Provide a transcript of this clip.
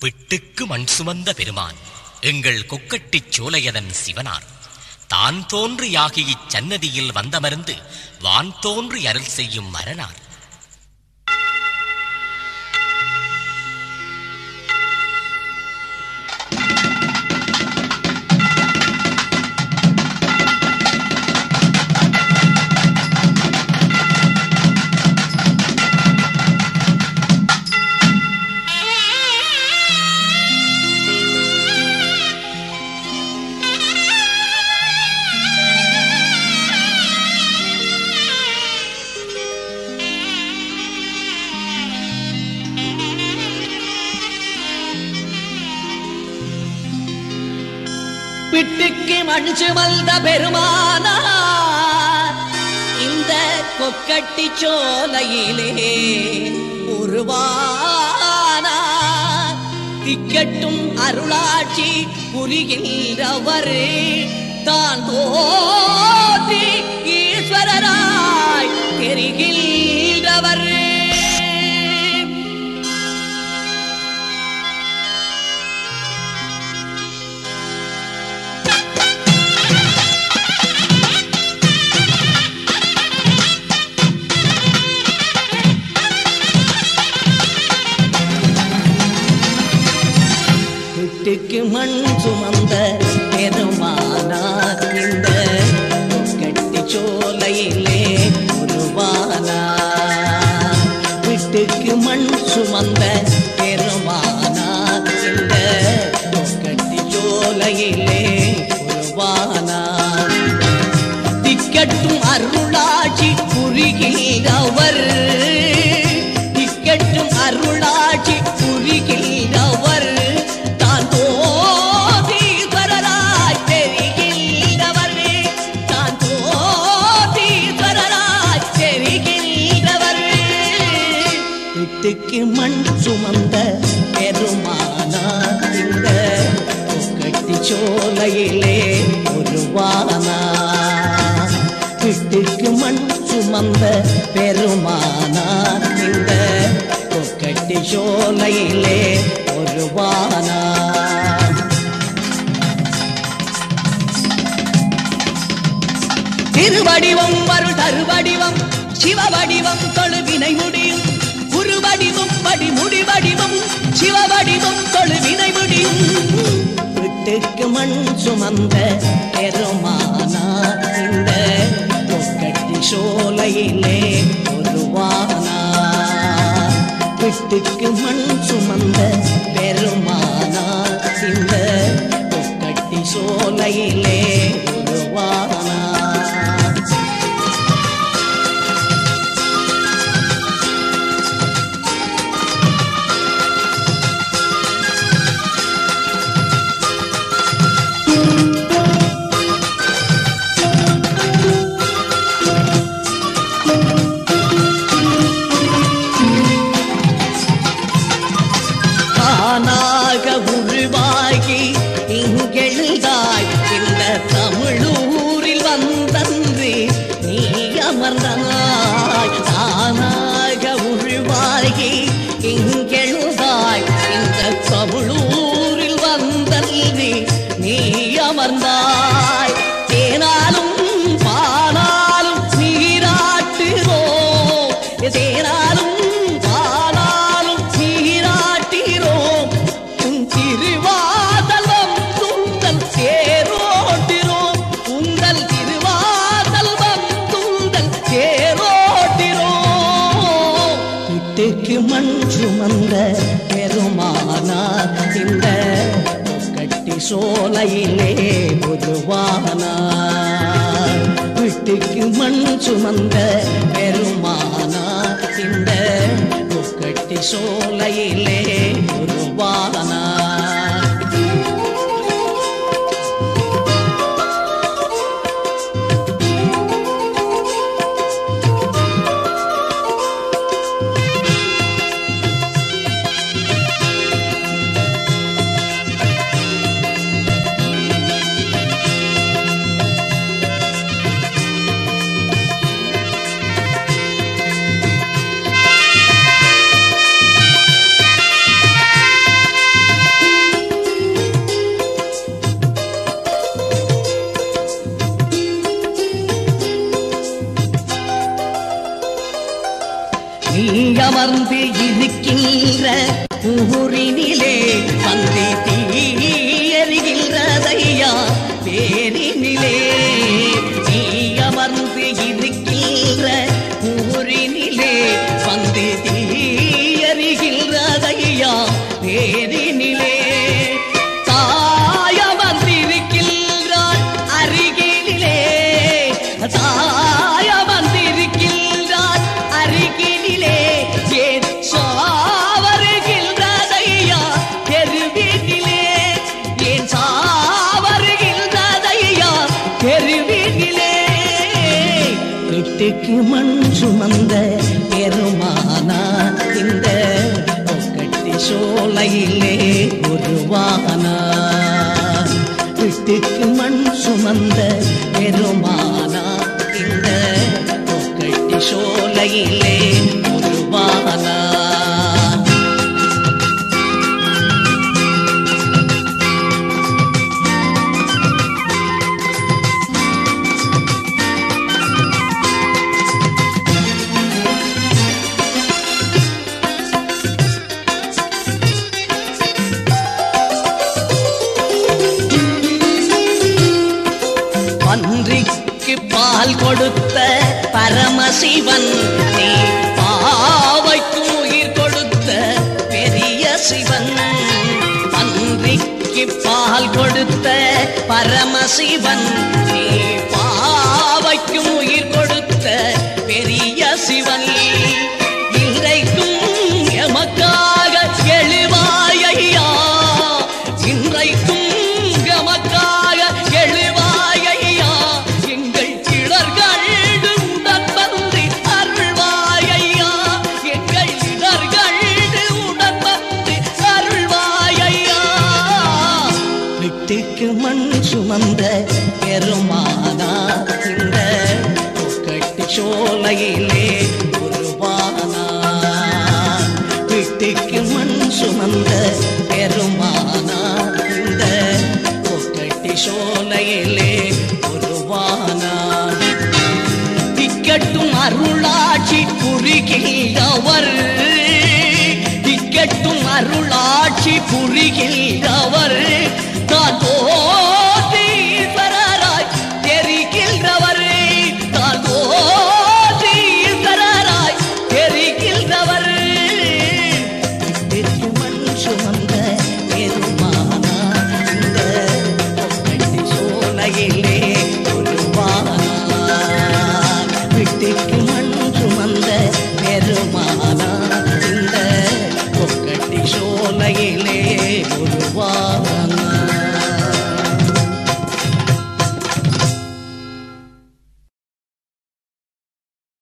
பிட்டுக்கு மண் சுமந்த பெருமான் எங்கள் கொக்கட்டிச் சோலையதன் சிவனார் தான் தோன்றி யாகி இச்சன்னதியில் வந்தமர்ந்து வான் தோன்றி அருள் செய்யும் மரணார் பிட்டுக்கு மண் சுமந்த பெருமானார் இந்த கொக்கட்டி சோலையிலே உருவானார் திக்கட்டும் அருளாட்சி புரிகின்றவர் தான் தோன்றி ஈஸ்வரராய் தெரிகின்றவர் வீட்டுக்கு மண் சுமந்த பெருமானார் இந்த கட்டி சோலையிலே உருவானார் வீட்டுக்கு மண் சுமந்த பெருமானார் இந்த கட்டி சோலையிலே உருவானார் திக்கட்டும் அருளாட்சி புரிகிறவர் திக்கட்டும் அருளாட்சி புரிகிறவர் தான் தோதீஸ்வரராய் தெரிகின்றவர் தான் தோதீஸ்வரராய் தெரிகின்றவர் வீட்டுக்கு மண் சுமந்த பெருமானார் இந்த கட்டி சோலையிலே உருவானார் வீட்டுக்கு மண் சுமந்த பெருமானார் இந்த கொக்கட்டி சோலையிலே உருவானார் திருவடிவம் அருள் தருவடிவம் சிவவடிவம் தொழுவினை முடியும் குருவடிவம் படி முடிவடிவம் சிவவடிவம் தொழுவினை முடியும் விட்டுக்கு மண் சுமந்த பெருமானார் இந்த கொக்கட்டி சோலையிலே உருவானார் விட்டுக்கு மண் சுமந்த பெருமானார் இந்த கொக்கட்டி சோலையிலே உருவானார் தானாக உருவாகி இங்கெழுதாய் இந்த தமிழூரில் வந்தன்று நீ அமர்ந்தாய் தானாக உருவாகி இங்கெழுதாய் இந்த தமிழூரில் வந்தன்று நீ அமர்ந்தாய் தேனாலும் பாலாலும் நீராட்டுவோம் தேனாலும் பாலாலும் நீராட்டிரோம் உன் திருவாதலம் துந்தல் தேரோட்டிரோம் உந்தல் திருவாதலம் துந்தல் தேரோட்டிரோம் வீட்டுக்கு மண் சுமந்த பெருமானார் இந்த கட்டி சோலையிலே பொதுவானார் வீட்டுக்கு மண் சுமந்த பெருமானார் இந்த கட்டி சோலையிலே உருவானார் ஆ தேரினிலே தாய வந்திருக்கின்றாள் அருகினிலே தாய வந்திருக்கின்றாள் அருகினிலே ஏன் சாவருகின்றதையா தெருவினிலே ஏன் சாவருகின்றதையா தெருவினிலே வீட்டுக்கு மண் சுமந்த பெருமானா இந்த கட்டி சோலையிலே உருவானா வீட்டுக்கு மண் சுமந்த பெருமானா இந்த கட்டி சோலையிலே உருவானா பன்றிக்கு பால் கொடுத்த பரமசிவன் நீ பாவைக்கு உயிர் கொடுத்த பெரிய சிவன் பன்றிக்கு பால் கொடுத்த பரமசிவன் நீ பாவைக்கு உயிர் கொடுத்த பெரிய சிவன் இன்றைக்கும் எமக்காக எழுவாயையா இன்றைக்கும் எமக்காக எழுவாயையா எங்கள் கிளர்கள் உடன் வந்து அருள்வாயையா எங்கள் கிளர்கள் உடன் வந்து அருள்வாயையா வீட்டுக்கு மண் சுமந்த பெருமானா இந்த கட்டு சோலையிலே உருவானா வீட்டுக்கு மண் சுமந்த பெருமானா இந்த கட்டி சோலையிலே உருவானா திக்கட்டும் அருளாட்சி புரிகின்றவர் திக்கட்டும் அருளாட்சி புரிகின்றவர் தான்